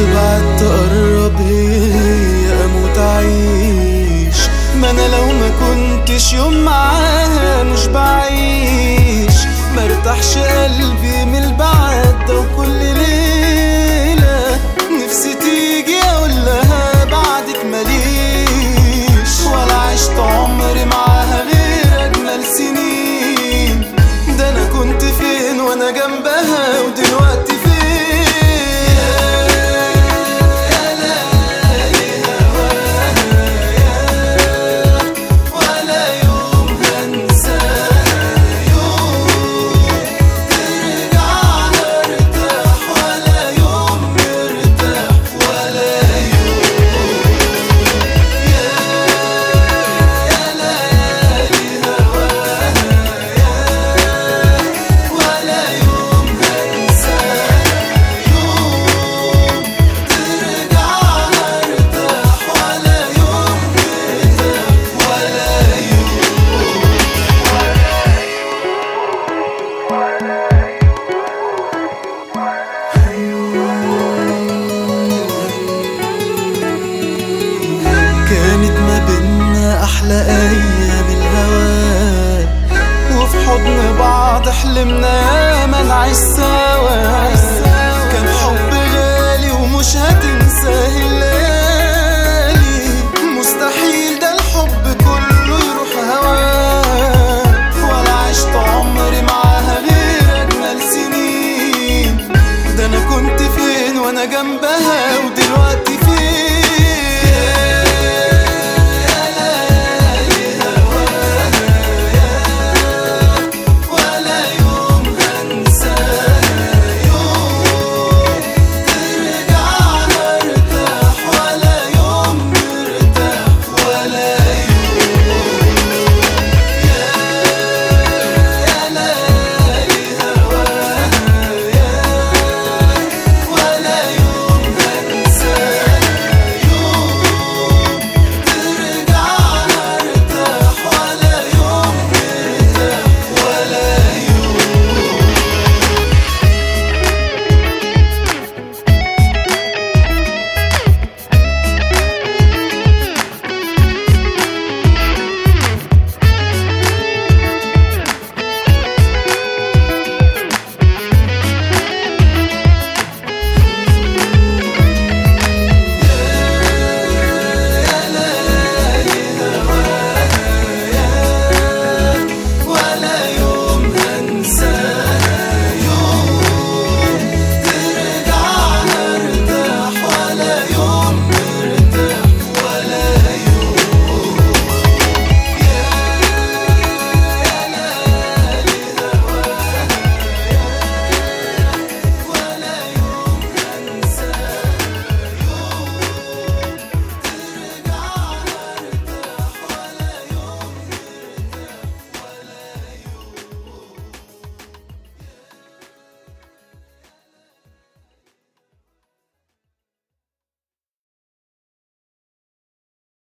تبعد تقرب هي هي اموت اعيش ما انا لو ما كنتش يوم معاها مش بعيش مرتاحش قلبي من البعد ده وكل ليلة نفسي تيجي اقول لها بعدك ماليش ولا عشت عمري معاها غير اجمل سنين ده انا كنت فين وانا جنبها ودلوقتي فين يا ليالي هواها يا ولا يوم هنساها يوم ترجع ارتاح ولا يوم مرتاح ولا يوم يا يا ليالي هواها يا ولا يوم هنساها يوم ترجع ارتاح ولا يوم مرتاح ولا يوم كانت ما بينا أحلى أيام الهوى وفي حضن بعض حلمنا ياما نعيش سوا كان حب غالي ومش هتنساه الليالي مستحيل ده الحب كله يروح هواه ولا عشت عمري معاها غير أجمل سنين ده أنا كنت فين وأنا جنبها ودي